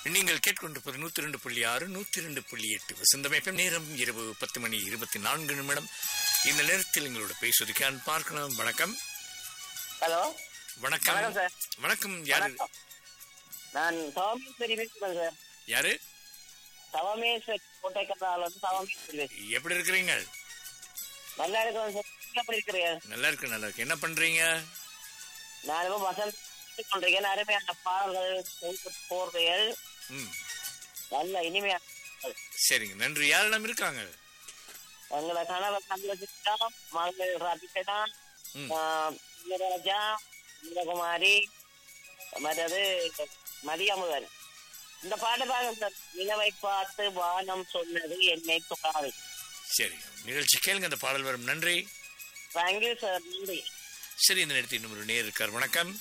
நீங்கள் கேட்கொண்டிருப்பது நூத்தி ரெண்டு புள்ளி ஆறு நூத்தி ரெண்டு புள்ளி எட்டு வசந்தமைப்பம் நேரம் இரவு பத்து மணி இருபத்தி நான்கு நிமிடம் இந்த நேரத்தில் எங்களோட பேசுவதற்கு நான் பார்க்கலாம் வணக்கம் ஹலோ வணக்கம் வணக்கம் சார். வணக்கம் யாரு வணக்கம். நான் தவமேஸ்வரி பேசுகிறேன் சார் யாரு தவமேஸ்வரி கோட்டைக்கத்தால் வந்து தவமேஸ்வரி பேசுகிறேன் எப்படி இருக்கிறீங்க நல்லா இருக்கிறோம் சார் நீங்க எப்படி இருக்கிறீங்க நல்லா இருக்கு நல்லா இருக்கு என்ன பண்றீங்க நான் இப்போ வசந்த் கொண்டிருக்கேன் அருமையான பாடல்கள் போர்வைகள் ம் நல்ல இனிமையான பாடல்கள். சரிங்க நன்றி யாரெல்லாம் இருக்காங்க எங்களை கணவர் சந்திரசித்தா மகள் ரபிசதான் ம். ராஜா இந்திரகுமாரி மற்றது மதியமுதல் இந்த பாட்டு பாருங்க சார் நிலவை பார்த்து வானம் சொன்னது என்னை தொடாது சரி நிகழ்ச்சி கேளுங்க அந்த பாடல் வரும் நன்றி தேங்க்யூ சார் நன்றி சரி இந்த நேரத்தில் இன்னும் ஒரு நேர் இருக்கார் வணக்கம்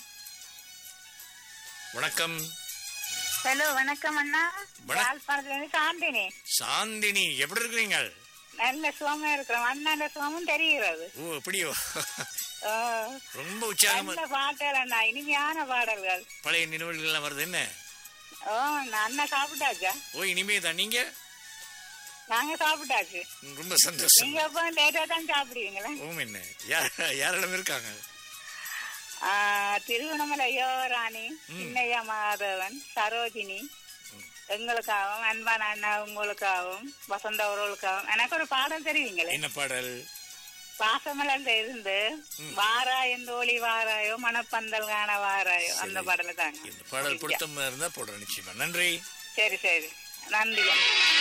வணக்கம் ஹலோ வணக்கம் அண்ணா வணக்~ யாழ்ப்பாணத்துல இருந்து சாந்தினி சாந்தினி எப்படி இருக்கிறீங்க நல்ல சுகமா இருக்கிறோம் அண்ணாண்ட சுகமும் தெரிகிறது ஓ எப்படியோ ஆ, ரொம்ப உற்சாகமா நல்ல பாடல் அண்ணா இனிமையான பாடல்கள் பழைய நினைவுகள் எல்லாம் வருது என்ன ஓ நான் அண்ணா சாப்பிட்டாச்சா ஓ இனிமே தான் நீங்க நாங்க சாப்பிட்டாச்சு ம், ரொம்ப சந்தோஷம் நீங்க எப்போ லேட்டா தான் சாப்பிடுவீங்களா ஓம் என்ன யார் யாரிடம் இருக்காங்க ஆ, திருவண்ணாமலை யோராணி சின்னையா மாதவன் சரோஜினி எங்களுக்காகவும் அன்பான அண்ணா உங்களுக்காகவும் வசந்த அவர்களுக்காகவும் எனக்கு ஒரு பாடல் தெரியுங்களே என்ன பாடல் பாசமலர்ல இருந்து வாராயம் தோழி வாராயோ மணப்பந்தல் காண வாராயோ அந்த பாடல தாங்க இந்த பாடல் பொருத்தமா இருந்தா போடுறேன் நிச்சயமா நன்றி சரி சரி நன்றி